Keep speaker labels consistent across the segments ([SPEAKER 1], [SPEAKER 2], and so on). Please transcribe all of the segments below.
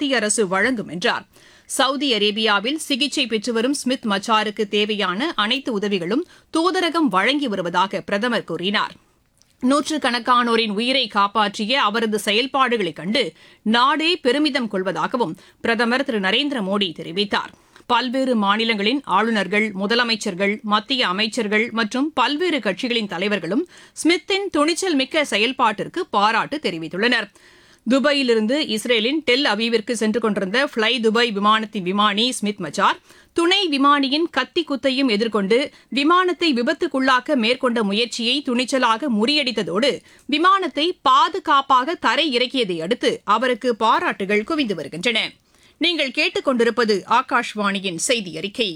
[SPEAKER 1] மத்திய அரசு வழங்கும் என்றார் சவுதி அரேபியாவில் சிகிச்சை பெற்று வரும் ஸ்மித் மச்சாருக்கு தேவையான அனைத்து உதவிகளும் தூதரகம் வழங்கி வருவதாக பிரதமர் கூறினார் நூற்றுக்கணக்கானோரின் உயிரை காப்பாற்றிய அவரது செயல்பாடுகளைக் கண்டு நாடே பெருமிதம் கொள்வதாகவும் பிரதமர் திரு நரேந்திர மோடி தெரிவித்தார் பல்வேறு மாநிலங்களின் ஆளுநர்கள் முதலமைச்சர்கள் மத்திய அமைச்சர்கள் மற்றும் பல்வேறு கட்சிகளின் தலைவர்களும் ஸ்மித்தின் துணிச்சல் மிக்க செயல்பாட்டிற்கு பாராட்டு தெரிவித்துள்ளனர் துபாயிலிருந்து இஸ்ரேலின் டெல் அவீவிற்கு சென்று கொண்டிருந்த ஃப்ளை துபாய் விமானத்தின் விமானி ஸ்மித் மச்சார் துணை விமானியின் கத்தி குத்தையும் எதிர்கொண்டு விமானத்தை விபத்துக்குள்ளாக்க மேற்கொண்ட முயற்சியை துணிச்சலாக முறியடித்ததோடு விமானத்தை பாதுகாப்பாக தரை இறக்கியதை அடுத்து அவருக்கு பாராட்டுகள் குவிந்து வருகின்றன நீங்கள் கேட்டுக்கொண்டிருப்பது ஆகாஷ்வாணியின் செய்தி அறிக்கை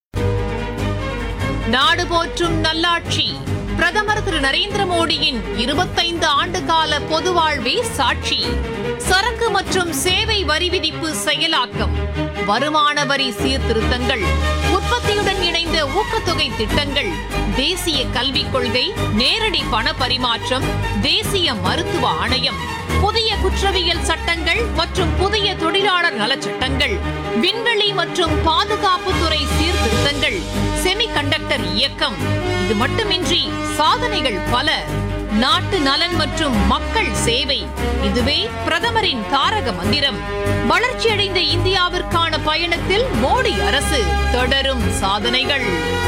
[SPEAKER 1] நாடு போற்றும் நல்லாட்சி பிரதமர் திரு நரேந்திர மோடியின் இருபத்தைந்து ஆண்டு கால பொது வாழ்வே சாட்சி சரக்கு மற்றும் சேவை வரி விதிப்பு செயலாக்கம் வருமான வரி சீர்திருத்தங்கள் உற்பத்தியுடன் இணைந்த ஊக்கத்தொகை திட்டங்கள் தேசிய கல்விக் கொள்கை நேரடி பண பரிமாற்றம் தேசிய மருத்துவ ஆணையம் புதிய குற்றவியல் சட்டங்கள் மற்றும் புதிய தொழிலாளர் நலச்சட்டங்கள் விண்வெளி மற்றும் பாதுகாப்புத்துறை சீர்திருத்தங்கள் செமிகண்டக்டர் இயக்கம் இது மட்டுமின்றி சாதனைகள் பல நாட்டு நலன் மற்றும் மக்கள் சேவை இதுவே பிரதமரின் தாரக மந்திரம் வளர்ச்சியடைந்த இந்தியாவிற்கான பயணத்தில் மோடி அரசு தொடரும் சாதனைகள்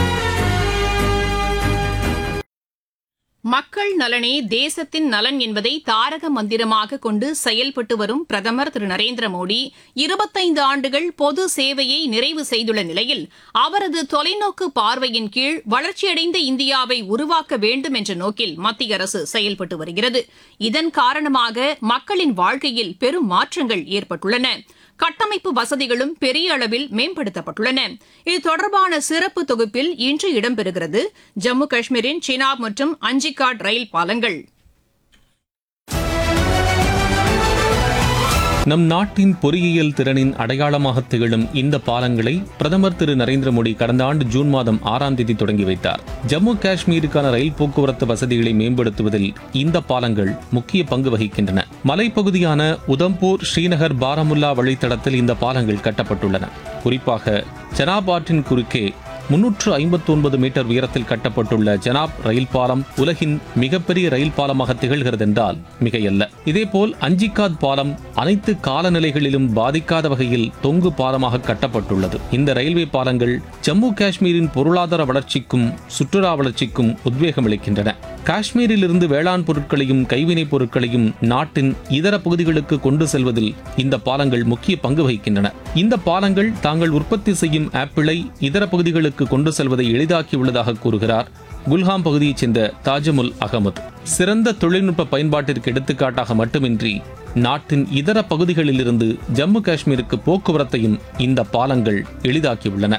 [SPEAKER 1] மக்கள் நலனே தேசத்தின் நலன் என்பதை தாரக மந்திரமாக கொண்டு செயல்பட்டு வரும் பிரதமர் திரு நரேந்திர மோடி இருபத்தைந்து ஆண்டுகள் பொது சேவையை நிறைவு செய்துள்ள நிலையில் அவரது தொலைநோக்கு பார்வையின் கீழ் வளர்ச்சியடைந்த இந்தியாவை உருவாக்க வேண்டும் என்ற நோக்கில் மத்திய அரசு செயல்பட்டு வருகிறது இதன் காரணமாக மக்களின் வாழ்க்கையில் பெரும் மாற்றங்கள் ஏற்பட்டுள்ளன கட்டமைப்பு வசதிகளும் பெரிய அளவில் மேம்படுத்தப்பட்டுள்ளன இது தொடர்பான சிறப்பு தொகுப்பில் இன்று இடம்பெறுகிறது ஜம்மு காஷ்மீரின் சினாப் மற்றும் அஞ்சிகாட் ரயில் பாலங்கள்
[SPEAKER 2] நம் நாட்டின் பொறியியல் திறனின் அடையாளமாக திகழும் இந்த பாலங்களை பிரதமர் திரு நரேந்திர மோடி கடந்த ஆண்டு ஜூன் மாதம் ஆறாம் தேதி தொடங்கி வைத்தார் ஜம்மு காஷ்மீருக்கான ரயில் போக்குவரத்து வசதிகளை மேம்படுத்துவதில் இந்த பாலங்கள் முக்கிய பங்கு வகிக்கின்றன மலைப்பகுதியான உதம்பூர் ஸ்ரீநகர் பாரமுல்லா வழித்தடத்தில் இந்த பாலங்கள் கட்டப்பட்டுள்ளன குறிப்பாக செனாப் ஆற்றின் குறுக்கே முன்னூற்று ஐம்பத்தி ஒன்பது மீட்டர் உயரத்தில் கட்டப்பட்டுள்ள ஜனாப் ரயில் பாலம் உலகின் மிகப்பெரிய ரயில் பாலமாக திகழ்கிறது என்றால் மிகையல்ல இதேபோல் அஞ்சிகாத் பாலம் அனைத்து காலநிலைகளிலும் பாதிக்காத வகையில் தொங்கு பாலமாக கட்டப்பட்டுள்ளது இந்த ரயில்வே பாலங்கள் ஜம்மு காஷ்மீரின் பொருளாதார வளர்ச்சிக்கும் சுற்றுலா வளர்ச்சிக்கும் உத்வேகம் அளிக்கின்றன காஷ்மீரிலிருந்து வேளாண் பொருட்களையும் கைவினைப் பொருட்களையும் நாட்டின் இதர பகுதிகளுக்கு கொண்டு செல்வதில் இந்த பாலங்கள் முக்கிய பங்கு வகிக்கின்றன இந்த பாலங்கள் தாங்கள் உற்பத்தி செய்யும் ஆப்பிளை இதர பகுதிகளுக்கு கொண்டு செல்வதை எளிதாக்கியுள்ளதாக கூறுகிறார் குல்ஹாம் பகுதியைச் சேர்ந்த தாஜமுல் அகமது சிறந்த தொழில்நுட்ப பயன்பாட்டிற்கு எடுத்துக்காட்டாக மட்டுமின்றி நாட்டின் இதர பகுதிகளிலிருந்து ஜம்மு காஷ்மீருக்கு போக்குவரத்தையும் இந்த பாலங்கள் எளிதாக்கியுள்ளன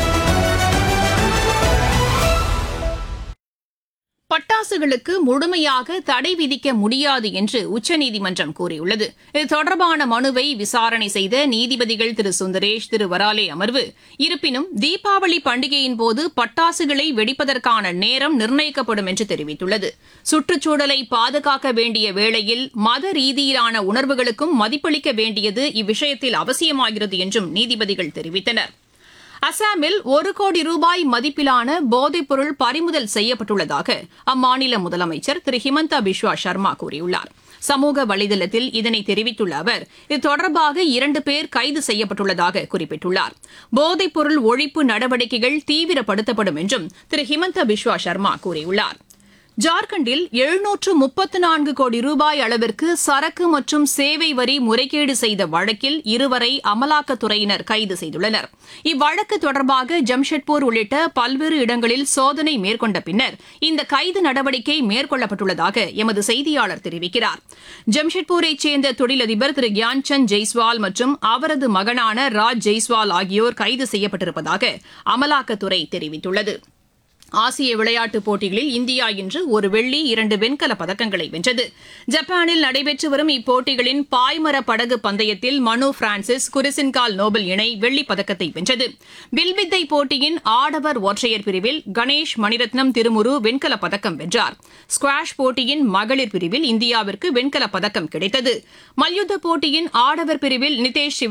[SPEAKER 1] பட்டாசுகளுக்கு முழுமையாக தடை விதிக்க முடியாது என்று உச்சநீதிமன்றம் கூறியுள்ளது இது தொடர்பான மனுவை விசாரணை செய்த நீதிபதிகள் திரு சுந்தரேஷ் திரு வராலே அமர்வு இருப்பினும் தீபாவளி பண்டிகையின் போது பட்டாசுகளை வெடிப்பதற்கான நேரம் நிர்ணயிக்கப்படும் என்று தெரிவித்துள்ளது சுற்றுச்சூழலை பாதுகாக்க வேண்டிய வேளையில் மத ரீதியிலான உணர்வுகளுக்கும் மதிப்பளிக்க வேண்டியது இவ்விஷயத்தில் அவசியமாகிறது என்றும் நீதிபதிகள் தெரிவித்தனா் அசாமில் ஒரு கோடி ரூபாய் மதிப்பிலான போதைப்பொருள் பறிமுதல் செய்யப்பட்டுள்ளதாக அம்மாநில முதலமைச்சர் திரு ஹிமந்தா பிஸ்வா சர்மா கூறியுள்ளார் சமூக வலைதளத்தில் இதனை தெரிவித்துள்ள அவர் இது தொடர்பாக இரண்டு பேர் கைது செய்யப்பட்டுள்ளதாக குறிப்பிட்டுள்ளார் போதைப்பொருள் ஒழிப்பு நடவடிக்கைகள் தீவிரப்படுத்தப்படும் என்றும் திரு ஹிமந்தா பிஸ்வா சர்மா கூறியுள்ளார் ஜார்க்கண்டில் எழுநூற்று முப்பத்து நான்கு கோடி ரூபாய் அளவிற்கு சரக்கு மற்றும் சேவை வரி முறைகேடு செய்த வழக்கில் இருவரை அமலாக்கத்துறையினர் கைது செய்துள்ளனர் இவ்வழக்கு தொடர்பாக ஜம்ஷெட்பூர் உள்ளிட்ட பல்வேறு இடங்களில் சோதனை மேற்கொண்ட பின்னர் இந்த கைது நடவடிக்கை மேற்கொள்ளப்பட்டுள்ளதாக எமது செய்தியாளர் தெரிவிக்கிறார் ஜம்ஷெட்பூரைச் சேர்ந்த தொழிலதிபர் திரு கியான்சந்த் ஜெய்ஸ்வால் மற்றும் அவரது மகனான ராஜ் ஜெய்ஸ்வால் ஆகியோர் கைது செய்யப்பட்டிருப்பதாக அமலாக்கத்துறை தெரிவித்துள்ளது ஆசிய விளையாட்டுப் போட்டிகளில் இந்தியா இன்று ஒரு வெள்ளி இரண்டு வெண்கலப் பதக்கங்களை வென்றது ஜப்பானில் நடைபெற்று வரும் இப்போட்டிகளின் பாய்மர படகு பந்தயத்தில் மனு பிரான்சிஸ் குரிசின்கால் நோபல் இணை வெள்ளிப் பதக்கத்தை வென்றது வில்வித்தை போட்டியின் ஆடவர் ஒற்றையர் பிரிவில் கணேஷ் மணிரத்னம் திருமுரு வெண்கலப் பதக்கம் வென்றார் ஸ்குவாஷ் போட்டியின் மகளிர் பிரிவில் இந்தியாவிற்கு வெண்கலப் பதக்கம் கிடைத்தது மல்யுத்த போட்டியின் ஆடவர் பிரிவில் நிதேஷ் சிவ